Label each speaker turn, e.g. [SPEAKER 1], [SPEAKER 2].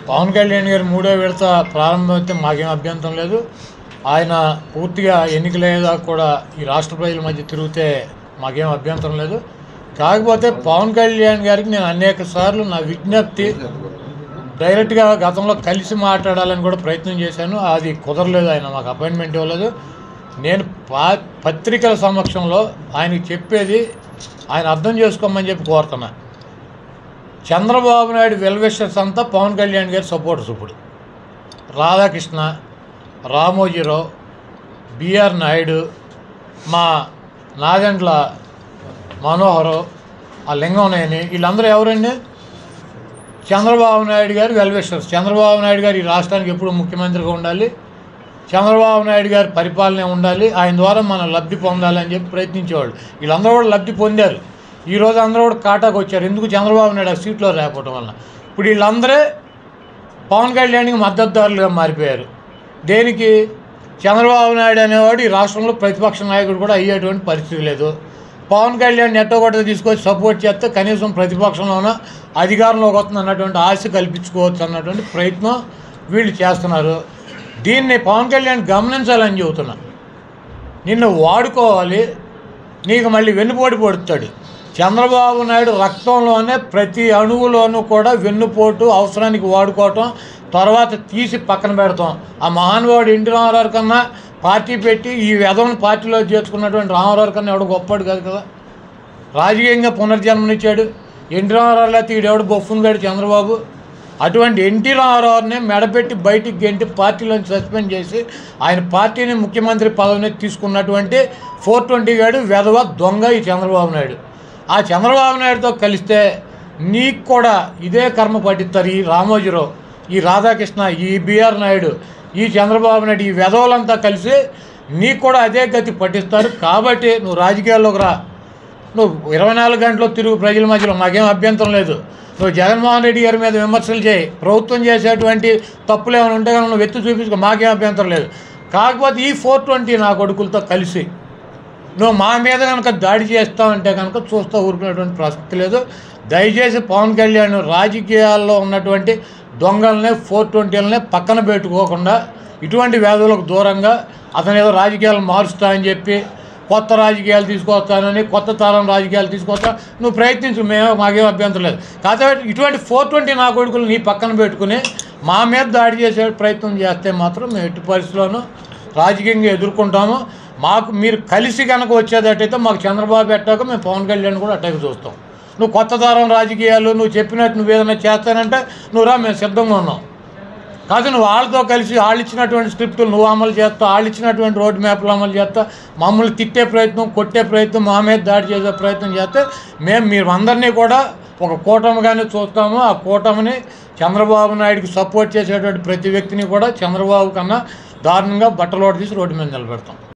[SPEAKER 1] పవన్ కళ్యాణ్ గారి మూడో విడత ప్రారంభమైతే మాకేం అభ్యంతరం లేదు ఆయన పూర్తిగా ఎన్నికలయ్యేదాకా కూడా ఈ రాష్ట్ర ప్రజల మధ్య తిరిగితే మాకేం అభ్యంతరం లేదు కాకపోతే పవన్ కళ్యాణ్ గారికి నేను అనేక సార్లు నా విజ్ఞప్తి డైరెక్ట్గా గతంలో కలిసి మాట్లాడాలని కూడా ప్రయత్నం చేశాను అది కుదరలేదు ఆయన మాకు అపాయింట్మెంట్ ఇవ్వలేదు నేను పా పత్రికల సమక్షంలో ఆయనకి చెప్పేది ఆయన అర్థం చేసుకోమని చెప్పి కోరుతున్నా చంద్రబాబు నాయుడు వెల్విషర్స్ అంతా పవన్ కళ్యాణ్ గారి సపోర్టర్స్ ఇప్పుడు రాధాకృష్ణ రామోజీరావు బిఆర్ నాయుడు మా నాదెండ్ల మనోహరు ఆ లింగంనేని వీళ్ళందరూ ఎవరండి చంద్రబాబు నాయుడు గారు వెల్విషర్స్ చంద్రబాబు నాయుడు గారు ఈ రాష్ట్రానికి ఎప్పుడు ముఖ్యమంత్రిగా ఉండాలి చంద్రబాబు నాయుడు గారి పరిపాలన ఉండాలి ఆయన ద్వారా మనం లబ్ధి పొందాలని చెప్పి ప్రయత్నించేవాళ్ళు వీళ్ళందరూ కూడా లబ్ధి పొందారు ఈరోజు అందరూ కూడా కాటాకు వచ్చారు ఎందుకు చంద్రబాబు నాయుడు ఆ సీట్లో రాకపోవడం వల్ల ఇప్పుడు వీళ్ళందరే పవన్ కళ్యాణ్కి మద్దతుదారులుగా మారిపోయారు దేనికి చంద్రబాబు నాయుడు అనేవాడు ఈ రాష్ట్రంలో ప్రతిపక్ష నాయకుడు కూడా అయ్యేటువంటి పరిస్థితి లేదు పవన్ కళ్యాణ్ ఎట్టగొట్ట తీసుకొచ్చి సపోర్ట్ చేస్తే కనీసం ప్రతిపక్షంలోన అధికారంలోకి వస్తుంది అన్నటువంటి ఆశ కల్పించుకోవచ్చు అన్నటువంటి ప్రయత్నం వీళ్ళు చేస్తున్నారు దీన్ని పవన్ కళ్యాణ్ గమనించాలని చెబుతున్నా నిన్ను వాడుకోవాలి నీకు మళ్ళీ వెన్నుపోటు పొడుతాడు చంద్రబాబు నాయుడు రక్తంలోనే ప్రతి అణువులోనూ కూడా వెన్నుపోటు అవసరానికి వాడుకోవటం తర్వాత తీసి పక్కన పెడతాం ఆ మహానుభావుడు ఎన్టీ రామారావు కన్నా పార్టీ పెట్టి ఈ విధవను పార్టీలో చేర్చుకున్నటువంటి రామారావు కన్నా ఎవడు గొప్పడు కాదు కదా రాజకీయంగా పునర్జన్మనిచ్చాడు ఎన్టీ రామారావు లేకపోతే ఈడెవడు బొఫ్ఫున్ గాడు చంద్రబాబు అటువంటి ఎన్టీ రామారావుని మెడపెట్టి బయటికి గెంటి పార్టీలోంచి సస్పెండ్ చేసి ఆయన పార్టీని ముఖ్యమంత్రి పదవిని తీసుకున్నటువంటి ఫోర్ ట్వంటీ గాడు వెధవ దొంగ ఈ చంద్రబాబు నాయుడు ఆ చంద్రబాబు నాయుడుతో కలిస్తే నీకు కూడా ఇదే కర్మ పట్టిస్తారు ఈ రామోజీరావు ఈ రాధాకృష్ణ ఈ బిఆర్ నాయుడు ఈ చంద్రబాబు నాయుడు ఈ వెధవలంతా కలిసి నీకు కూడా అదే గతి పట్టిస్తారు కాబట్టి నువ్వు రాజకీయాల్లోకి రా నువ్వు ఇరవై నాలుగు గంటలు తిరుగు ప్రజల మధ్యలో మాకేం అభ్యంతరం లేదు నువ్వు జగన్మోహన్ రెడ్డి గారి మీద విమర్శలు చేయి ప్రభుత్వం చేసేటువంటి తప్పులు ఏమైనా ఉంటే కనుక నువ్వు ఎత్తి చూపించుకో మాకేం అభ్యంతరం లేదు కాకపోతే ఈ ఫోర్ ట్వంటీ నా కొడుకులతో కలిసి నువ్వు మా మీద కనుక దాడి చేస్తావంటే కనుక చూస్తూ ఊరుకునేటువంటి ప్రసక్తి లేదు దయచేసి పవన్ కళ్యాణ్ రాజకీయాల్లో ఉన్నటువంటి దొంగల్ని ఫోర్ ట్వంటీలనే పక్కన పెట్టుకోకుండా ఇటువంటి వ్యాధులకు దూరంగా అతను ఏదో రాజకీయాలు మారుస్తా అని చెప్పి కొత్త రాజకీయాలు తీసుకొస్తానని కొత్త తరం రాజకీయాలు తీసుకొస్తా నువ్వు ప్రయత్నించు మేము మాకేం అభ్యంతరం లేదు కాకపోతే ఇటువంటి ఫోర్ ట్వంటీ నా కొడుకులు నీ పక్కన పెట్టుకుని మా మీద దాడి చేసే ప్రయత్నం చేస్తే మాత్రం మేము ఎట్టి పరిస్థితుల్లోనూ రాజకీయంగా ఎదుర్కొంటాము మాకు మీరు కలిసి కనుక వచ్చేటట్టయితే మాకు చంద్రబాబు ఎట్టాక మేము పవన్ కళ్యాణ్ కూడా అట్టాక చూస్తాం నువ్వు కొత్త తరం రాజకీయాలు నువ్వు చెప్పినట్టు నువ్వు ఏదైనా చేస్తానంటే నువ్వు రా మేము సిద్ధంగా ఉన్నాం కాదు నువ్వు వాళ్ళతో కలిసి వాళ్ళు ఇచ్చినటువంటి స్క్రిప్టులు నువ్వు అమలు చేస్తావు వాళ్ళు ఇచ్చినటువంటి రోడ్ మ్యాప్లు అమలు చేస్తా మమ్మల్ని తిట్టే ప్రయత్నం కొట్టే ప్రయత్నం మా మీద దాడి చేసే ప్రయత్నం చేస్తే మేము మీరు అందరినీ కూడా ఒక కూటమిగానే చూస్తాము ఆ కూటమిని చంద్రబాబు నాయుడుకి సపోర్ట్ చేసేటువంటి ప్రతి వ్యక్తిని కూడా చంద్రబాబు కన్నా దారుణంగా బట్టలోట తీసి రోడ్డు మీద నిలబెడతాం